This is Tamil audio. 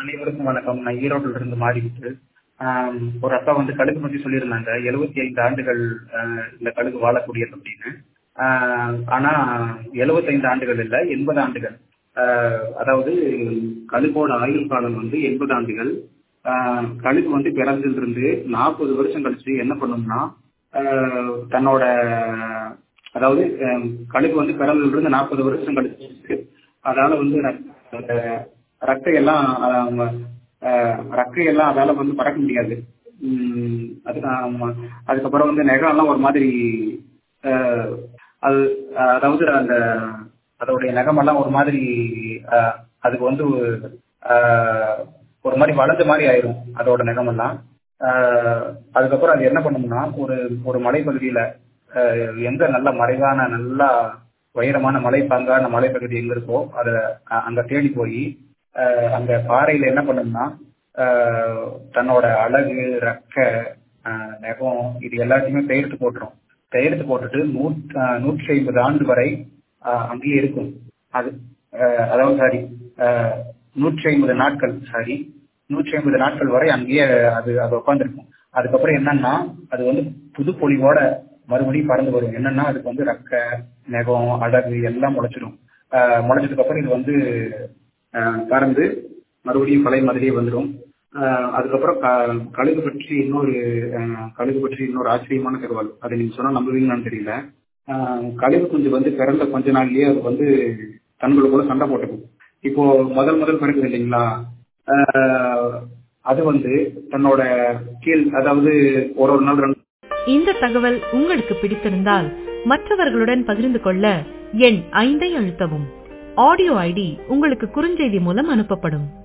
அனைவருக்கும் வணக்கம் நான் ஈரோட்டில் இருந்து மாறிக்கிட்டு ஆம், ஒரு அப்பா வந்து கழுகு பற்றி சொல்லியிருந்தாங்க எழுபத்தி ஐந்து ஆண்டுகள் ஆஹ், இந்த கழுகு வாழக்கூடியது அப்படின்னு ஆஹ், ஆனா எழுபத்தைந்து ஆண்டுகள் இல்லை எண்பது ஆண்டுகள் ஆஹ், அதாவது கழுகோட ஆயுள் காலம் வந்து எண்பது ஆண்டுகள் ஆஹ், கழுகு வந்து பிறந்திலிருந்து நாற்பது வருஷம் கழிச்சு என்ன பண்ணும்னா ஆஹ், தன்னோட அதாவது ஆஹ், கழுகு வந்து பிறந்திலிருந்து நாற்பது வருஷம் கழிச்சு அதால வந்து ரத்த- அந்த ரக்கையெல்லாம் ஆஹ், ஆஹ், ரக்கையெல்லாம் அதால வந்து பறக்க முடியாது உம், அது ஆமா. அதுக்கப்புறம் வந்து நெகம் எல்லாம் ஒரு மாதிரி ஆஹ், அது ஆஹ், அதாவது அந்த அதோடைய நகமெல்லாம் ஒரு மாதிரி ஆஹ், அதுக்கு வந்து ஆஹ், ஒரு மாதிரி வளைஞ்ச மாதிரி ஆயிரும் அதோட நகமெல்லாம் ஆஹ், அதுக்கப்புறம் அது என்ன பண்ணும்னா ஒரு ஒரு மலைப்பகுதியில ஆஹ், எங்க நல்ல மறைவான நல்லா உயரமான மலைப்பாங்கான மலைப்பகுதி எங்க இருக்கோ அதை அ- அங்க தேடி போய் அங்க பாறையில என்ன பண்ணும்னா ஆஹ், தன்னோட அழகு ரெக்கை ஆஹ், நெகம் இது எல்லாத்தையுமே பெயர்த்து போட்டுரும் பெயர்த்து போட்டுட்டு நூத் ஆஹ், நூற்றி ஐம்பது ஆண்டு வரை ஆஹ், அங்கேயே இருக்கும் அது ஆஹ், அதாவது சாரி நூற்றி ஐம்பது நாட்கள் சாரி நூற்றி ஐம்பது நாட்கள் வரை அங்கேயே அது அது உட்காந்துருக்கும் அதுக்கப்புறம் என்னன்னா அது வந்து புது பொலிவோட மறுபடியும் பறந்து வரும் என்னன்னா அதுக்கு வந்து ரெக்கை நெகம் அழகு எல்லாம் முளைச்சிடும் ஆஹ் முளைச்சதுக்கு அப்புறம் இது வந்து ஆஹ் பறந்து மறுபடியும் பழைய மாதிரியே வந்துடும் ஆஹ் அதுக்கப்புறம் க- கழுகு பற்றி இன்னொரு ஆஹ் கழுகு பற்றி இன்னொரு ஆச்சரியமான தகவல் அதை நீங்க சொன்னா நம்புவீங்களான்னு தெரியல ஆஹ் கழுகு குஞ்சு வந்து பிறந்த கொஞ்ச நாள்லயே அது வந்து தங்களுக்குள்ள சண்டை போட்டுக்கும் இப்போ முதல் முதல் பிறகுது இல்லைங்களா ஆஹ் அது வந்து தன்னோட கீழ் அதாவது ஒரு ஒரு நாள் ரெண்டு இந்த தகவல் உங்களுக்கு பிடித்திருந்தால் மற்றவர்களுடன் பகிர்ந்து கொள்ள எண் ஐந்தை அழுத்தவும் ஆடியோ ஐடி உங்களுக்கு குறுஞ்செய்தி மூலம் அனுப்பப்படும்